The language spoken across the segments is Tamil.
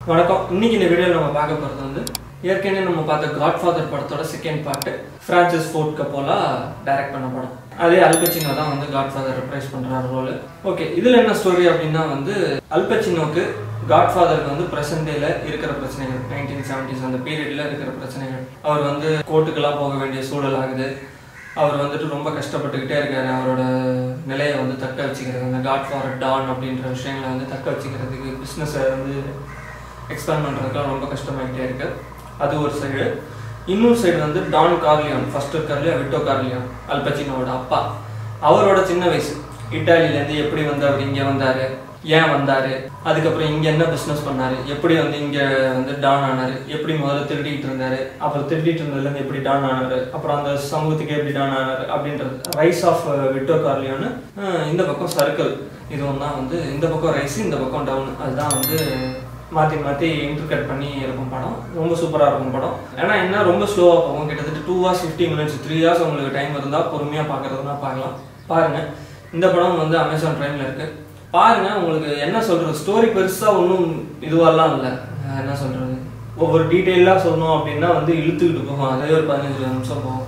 வணக்கம் இன்னைக்கு இந்த வீடியோவில் நம்ம பார்க்க போகிறது வந்து ஏற்கனவே நம்ம பார்த்த காட்ஃபாதர் படத்தோட second part Francis Ford Coppola direct பண்ண படம் அதே அல்பச்சினோ தான் வந்து காட்ஃபாதர் ரெப்ரைஸ் பண்ணுறாரு ரோல் ஓகே இதில் என்ன ஸ்டோரி அப்படின்னா வந்து அல்பச்சினோக்கு காட்ஃபாதருக்கு வந்து ப்ரெசன்ட் டேல இருக்கிற பிரச்சனைகள் நைன்டீன் செவன்டிஸ் அந்த பீரியட்ல இருக்கிற பிரச்சனைகள் அவர் வந்து கோர்ட்டுக்கெல்லாம் போக வேண்டிய சூழல் ஆகுது அவர் வந்துட்டு ரொம்ப கஷ்டப்பட்டுக்கிட்டே இருக்காரு அவரோட நிலையை வந்து தக்க வச்சுக்கிறது அந்த காட் ஃபார் டான் அப்படின்ற விஷயங்களை வந்து தக்க வச்சுக்கிறதுக்கு பிஸ்னஸை வந்து எக்ஸ்பேண்ட் பண்ணுறதுக்குலாம் ரொம்ப கஷ்டமாகிட்டே இருக்கு அது ஒரு சைடு இன்னொரு சைடு வந்து டான் கார்லியான் ஃபர்ஸ்ட் இருக்கார் இல்லையா விட்டோ கார்லியான் அல்பச்சினோட அப்பா அவரோட சின்ன வயசு இட்டாலியிலேருந்து எப்படி வந்து அவர் இங்கே வந்தார் ஏன் வந்தார் அதுக்கப்புறம் இங்கே என்ன பிஸ்னஸ் பண்ணார் எப்படி வந்து இங்கே வந்து டான் ஆனார் எப்படி முதல்ல திருடிட்டு இருந்தார் அப்புறம் திருடிட்டு இருந்ததுலேருந்து எப்படி டான் ஆனார் அப்புறம் அந்த சமூகத்துக்கு எப்படி டான் ஆனார் அப்படின்றது ரைஸ் ஆஃப் விட்டோ கார்லியான்னு இந்த பக்கம் சர்க்கிள் இதுவும் தான் வந்து இந்த பக்கம் ரைஸ் இந்த பக்கம் டவுன் அதுதான் வந்து மாற்றி மாற்றி இன்டர்கட் பண்ணி இருக்கும் படம் ரொம்ப சூப்பராக இருக்கும் படம் ஏன்னா என்ன ரொம்ப ஸ்லோவாக போகும் கிட்டத்தட்ட two hours fifty minutes three hours உங்களுக்கு டைம் இருந்தால் பொறுமையாக பார்க்குறதுனா பார்க்கலாம் பாருங்கள் இந்த படம் வந்து அமேசான் ப்ரைமில் இருக்குது பாருங்க உங்களுக்கு என்ன சொல்கிறது ஸ்டோரி பெருசாக ஒன்றும் இதுவெல்லாம் இல்லை என்ன சொல்கிறது ஒவ்வொரு டீட்டெயிலாக சொல்லணும் அப்படின்னா வந்து இழுத்துக்கிட்டு போகும் அதே ஒரு பதினஞ்சு நிமிஷம் போகும்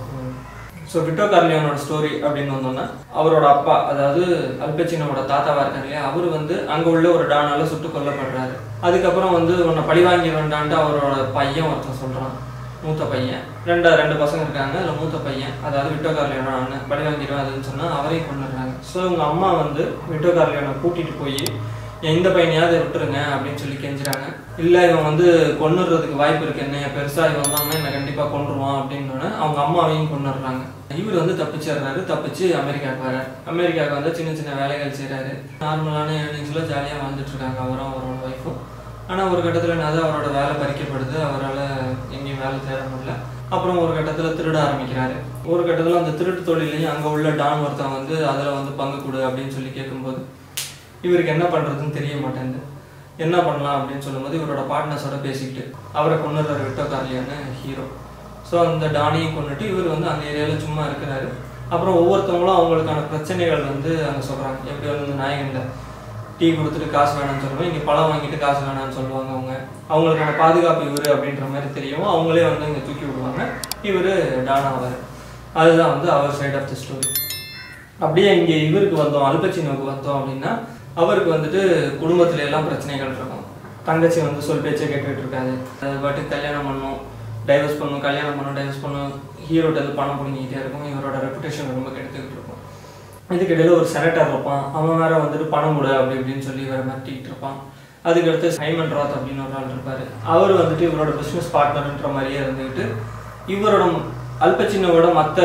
ஸோ விட்டோ கார்லியானோட ஸ்டோரி அப்படின்னு வந்தோம்னா அவரோட அப்பா அதாவது அல்பச்சினோட தாத்தாவா இருக்காரு இல்லையா அவர் வந்து அங்கே உள்ள ஒரு டானால சுட்டு கொல்லப்படுறாரு அதுக்கப்புறம் வந்து உன்னை பழி வாங்கி வேண்டான்ட்டு அவரோட பையன் ஒருத்தன் சொல்கிறான் மூத்த பையன் ரெண்டு ரெண்டு பசங்க இருக்காங்க அதில் மூத்த பையன் அதாவது விட்டோ கார்லியானோட அண்ணன் பழி வாங்கிடுவேன் அதுன்னு சொன்னால் அவரையும் கொண்டுடுறாங்க ஸோ இவங்க அம்மா வந்து விட்டோ கார்லியானை கூட்டிகிட்டு போய் இந்த பையனையாவது விட்டுருங்க அப்படின்னு சொல்லி கெஞ்சுறாங்க இல்லை இவன் வந்து கொண்டுறதுக்கு வாய்ப்பு இருக்கு என்ன பெருசாக இவன் வந்தாங்கன்னா என்னை கண்டிப்பாக கொண்டுருவான் அப்படின்னு அவங்க அம்மாவையும் கொண்டுடுறாங்க இவர் வந்து தப்பிச்சிடுறாரு தப்பிச்சு அமெரிக்காவுக்கு வராரு அமெரிக்காவுக்கு வந்து சின்ன சின்ன வேலைகள் செய்கிறாரு நார்மலான ஏர்னிங்ஸில் ஜாலியாக வாழ்ந்துட்டு இருக்காங்க அவரும் அவரோட ஒய்ஃபும் ஆனால் ஒரு கட்டத்தில் என்னது அவரோட வேலை பறிக்கப்படுது அவரால் எங்கேயும் வேலை தேட முடியல அப்புறம் ஒரு கட்டத்தில் திருட ஆரம்பிக்கிறாரு ஒரு கட்டத்தில் அந்த திருட்டு தொழிலையும் அங்கே உள்ள டான் ஒருத்தன் வந்து அதில் வந்து பங்கு கொடு அப்படின்னு சொல்லி கேட்கும்போது இவருக்கு என்ன பண்ணுறதுன்னு தெரிய மாட்டேங்குது என்ன பண்ணலாம் அப்படின்னு சொல்லும்போது இவரோட பார்ட்னர்ஸோட பேசிக்கிட்டு அவரை கொண்டுறாரு விட்டோ கார்லியான ஹீரோ ஸோ அந்த டானியும் கொண்டுட்டு இவர் வந்து அந்த ஏரியாவில் சும்மா இருக்கிறாரு அப்புறம் ஒவ்வொருத்தவங்களும் அவங்களுக்கான பிரச்சனைகள் வந்து அங்கே சொல்கிறாங்க எப்படி வந்து இந்த நாயகன்ல டீ கொடுத்துட்டு காசு வேணாம்னு சொல்லுவோம் இங்கே பழம் வாங்கிட்டு காசு வேணாம்னு சொல்லுவாங்க அவங்க அவங்களுக்கான பாதுகாப்பு இவர் அப்படின்ற மாதிரி தெரியும் அவங்களே வந்து இங்கே தூக்கி விடுவாங்க இவர் டான் ஆவார் அதுதான் வந்து அவர் சைட் ஆஃப் தி ஸ்டோரி அப்படியே இங்கே இவருக்கு வந்தோம் அல்பச்சினோவுக்கு வந்தோம் அப்படின்னா அவருக்கு வந்துட்டு குடும்பத்துல எல்லாம் பிரச்சனைகள் இருக்கும் தங்கச்சி வந்து சொல் பேச்சே கேட்டுக்கிட்டு இருக்காது அது பாட்டுக்கு கல்யாணம் பண்ணும் டைவர்ஸ் பண்ணும் கல்யாணம் பண்ணும் டைவர்ஸ் பண்ணும் ஹீரோட்ட இது பணம் பிடிங்கிட்டே இருக்கும் இவரோட ரெப்புடேஷன் ரொம்ப கெடுத்துக்கிட்டு இருக்கும் இதுக்கிடையில ஒரு செனட்டர் இருப்பான் அவன் வேற வந்துட்டு பணம் கொடு அப்படி இப்படின்னு சொல்லி வேற மிரட்டிக்கிட்டு இருப்பான் அதுக்கடுத்து சைமன் ராத் அப்படின்னு ஒரு ஆள் இருப்பாரு அவர் வந்துட்டு இவரோட பிஸ்னஸ் பார்ட்னர்ன்ற மாதிரியே இருந்துக்கிட்டு இவரோட அல்பச்சினோட மற்ற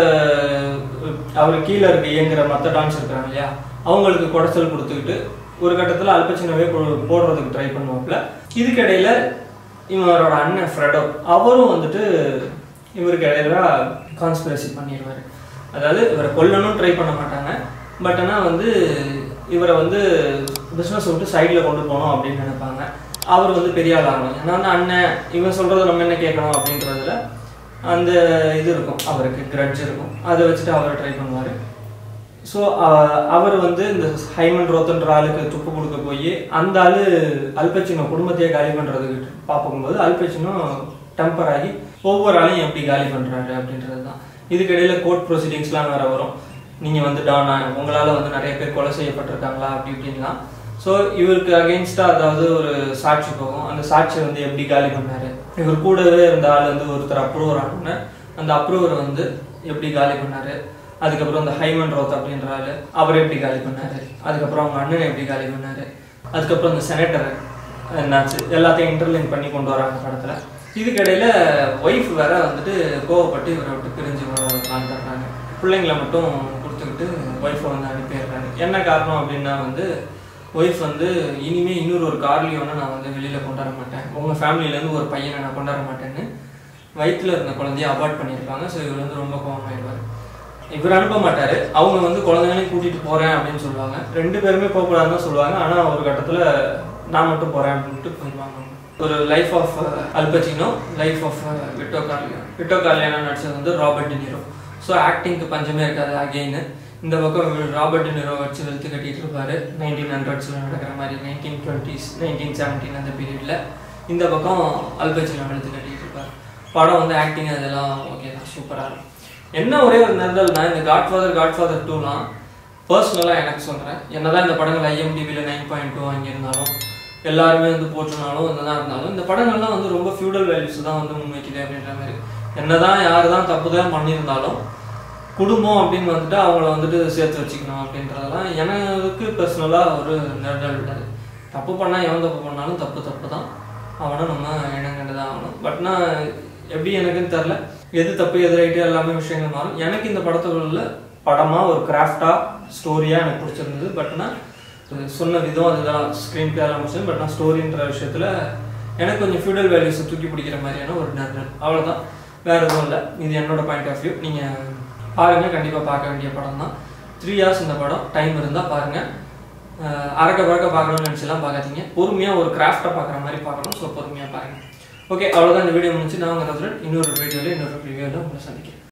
அவர் கீழே இருக்க இயங்குற மற்ற டான்ஸ் இருக்கிறாங்க இல்லையா அவங்களுக்கு குடைச்சல் கொடுத்துக்கிட்டு ஒரு கட்டத்தில் அல்பச்சினவே போடுறதுக்கு ட்ரை பண்ணுவாப்புல இதுக்கிடையில இவரோட அண்ணன் ஃப்ரெடோ அவரும் வந்துட்டு இவருக்கு இடையில கான்ஸ்பிரசி பண்ணிடுவார் அதாவது இவரை கொல்லணும்னு ட்ரை பண்ண மாட்டாங்க பட் ஆனால் வந்து இவரை வந்து பிஸ்னஸ் விட்டு சைடில் கொண்டு போகணும் அப்படின்னு நினைப்பாங்க அவர் வந்து பெரிய ஆள் ஆகணும் ஏன்னா வந்து அண்ணன் இவன் சொல்கிறத நம்ம என்ன கேட்கணும் அப்படின்றதுல அந்த இது இருக்கும் அவருக்கு கிரட்ஜ் இருக்கும் அதை வச்சுட்டு அவர் ட்ரை பண்ணுவார் ஸோ அவர் வந்து இந்த ஹைமன் ரோத்தன்ற ஆளுக்கு துப்பு கொடுக்க போய் அந்த ஆள் அல்பச்சினோ குடும்பத்தையே காலி பண்ணுறதுக்கு பார்க்கும்போது அல்பச்சினோ டெம்பர் ஆகி ஒவ்வொரு ஆளையும் எப்படி காலி பண்ணுறாரு அப்படின்றது தான் இதுக்கிடையில் கோர்ட் ப்ரொசீடிங்ஸ்லாம் வேறு வரும் நீங்கள் வந்து டானா உங்களால் வந்து நிறைய பேர் கொலை செய்யப்பட்டிருக்காங்களா அப்படி இப்படின்லாம் ஸோ இவருக்கு அகெயின்ஸ்டாக அதாவது ஒரு சாட்சி போகும் அந்த சாட்சியை வந்து எப்படி காலி பண்ணாரு இவர் கூடவே இருந்த ஆள் வந்து ஒருத்தர் அப்ரூவர் ஆனோன்னு அந்த அப்ரூவரை வந்து எப்படி காலி பண்ணாரு அதுக்கப்புறம் அந்த ஹைமன் ரோத் அப்படின்ற ஆள் அவர் எப்படி காலி பண்ணாரு அதுக்கப்புறம் அவங்க அண்ணனை எப்படி காலி பண்ணாரு அதுக்கப்புறம் அந்த செனட்டர் என்னாச்சு எல்லாத்தையும் இன்டர்லிங்க் பண்ணி கொண்டு வராங்க படத்தில் இதுக்கிடையில ஒய்ஃப் வேற வந்துட்டு கோவப்பட்டு இவரை விட்டு பிரிஞ்சு பிளான் பண்ணுறாங்க பிள்ளைங்களை மட்டும் கொடுத்துக்கிட்டு ஒய்ஃபை வந்து அனுப்பிடுறாங்க என்ன காரணம் அப்படின்னா வந்து ஒய்ஃப் வந்து இனிமேல் இன்னொரு ஒரு கார்லியோனை நான் வந்து வெளியில் கொண்டாட மாட்டேன் உங்கள் ஃபேமிலியிலேருந்து ஒரு பையனை நான் கொண்டாட மாட்டேன்னு வயிற்றில் இருந்த குழந்தைய அவாய்ட் பண்ணியிருப்பாங்க ஸோ இவர் வந்து ரொம்ப கோவமாயிடுவார் இவர் அனுப்ப மாட்டார் அவங்க வந்து குழந்தைங்களையும் கூட்டிகிட்டு போகிறேன் அப்படின்னு சொல்லுவாங்க ரெண்டு பேருமே போகக்கூடாதுன்னு தான் சொல்லுவாங்க ஆனால் ஒரு கட்டத்தில் நான் மட்டும் போகிறேன் அப்படின்ட்டு போயிடுவாங்க ஒரு life of Al Pacino life of Vito Corleone விட்டோ கார்லியானா நடிச்சது வந்து ராபர்ட் டினிரோ ஸோ ஆக்டிங்க்கு பஞ்சமே இருக்காது அகெயின் இந்த பக்கம் ராபர்ட் டினிரோ வச்சு வெளுத்து கட்டிட்டு இருப்பாரு நைன்டீன் ஹண்ட்ரட்ஸில் நடக்கிற மாதிரி நைன்டீன் டுவெண்ட்டிஸ் நைன்டீன் செவன்டீன் அந்த பீரியடில் இந்த பக்கம் அல்பச்சினோ எழுத்து கட்டிட்டு இருப்பார் படம் வந்து ஆக்டிங் அதெல்லாம் ஓகே தான் சூப்பராக இருக்கும் என்ன ஒரே ஒரு நெருடல்னா இந்த காட்ஃபாதர் காட்ஃபாதர் டூலாம் பர்சனலாக எனக்கு சொல்கிறேன் என்னதான் இந்த படங்கள் ஐஎம்டிபியில் நைன் பாயிண்ட் டூ வாங்கியிருந்தாலும் எல்லாருமே வந்து போட்டுனாலும் என்னதான் இருந்தாலும் இந்த படங்கள்லாம் வந்து ரொம்ப ஃபியூடல் வேல்யூஸ் தான் வந்து முன்வைக்குது அப்படின்ற மாதிரி என்னதான் யார் தான் தப்பு தான் பண்ணியிருந்தாலும் குடும்பம் அப்படின்னு வந்துட்டு அவங்கள வந்துட்டு சேர்த்து வச்சுக்கணும் அப்படின்றதெல்லாம் எனக்கு பர்சனலாக ஒரு நெருடல் விடாது தப்பு பண்ணால் எவன் தப்பு பண்ணாலும் தப்பு தப்பு தான் அவனை நம்ம இனங்கண்டு தான் ஆகணும் பட் நான் எப்படி எனக்குன்னு தெரில எது தப்பு எது ரைட்டு எல்லாமே விஷயங்கள் மாறும் எனக்கு இந்த படத்துக்குள்ள படமாக ஒரு கிராஃப்டாக ஸ்டோரியாக எனக்கு பிடிச்சிருந்தது பட் நான் இது சொன்ன விதம் அதுதான் ஸ்க்ரீன் பிளே எல்லாம் முடிச்சது பட் நான் ஸ்டோரின்ற விஷயத்தில் எனக்கு கொஞ்சம் ஃபியூடல் வேல்யூஸை தூக்கி பிடிக்கிற மாதிரியான ஒரு நெருடல் அவ்வளோதான் வேற எதுவும் இல்லை இது என்னோட பாயிண்ட் ஆஃப் வியூ நீங்கள் பாருங்க கண்டிப்பாக பார்க்க வேண்டிய படம் தான் த்ரீ ஹார்ஸ் இந்த படம் டைம் இருந்தால் பாருங்க அஹ் அறக்க பறக்க பார்க்கணும்னு நினச்செல்லாம் பார்க்காதீங்க பொறுமையாக ஒரு கிராஃப்டை பார்க்குற மாதிரி பார்க்கணும் ஸோ பொறுமையாக பாருங்க ஓகே அவ்வளோதான் இந்த வீடியோ முடிச்சு நான் உங்கள் ரத்ரன் இன்னொரு வீடியோவில் இன்னொரு ரிவ்யூவில் உங்களை சந்திக்கிறேன்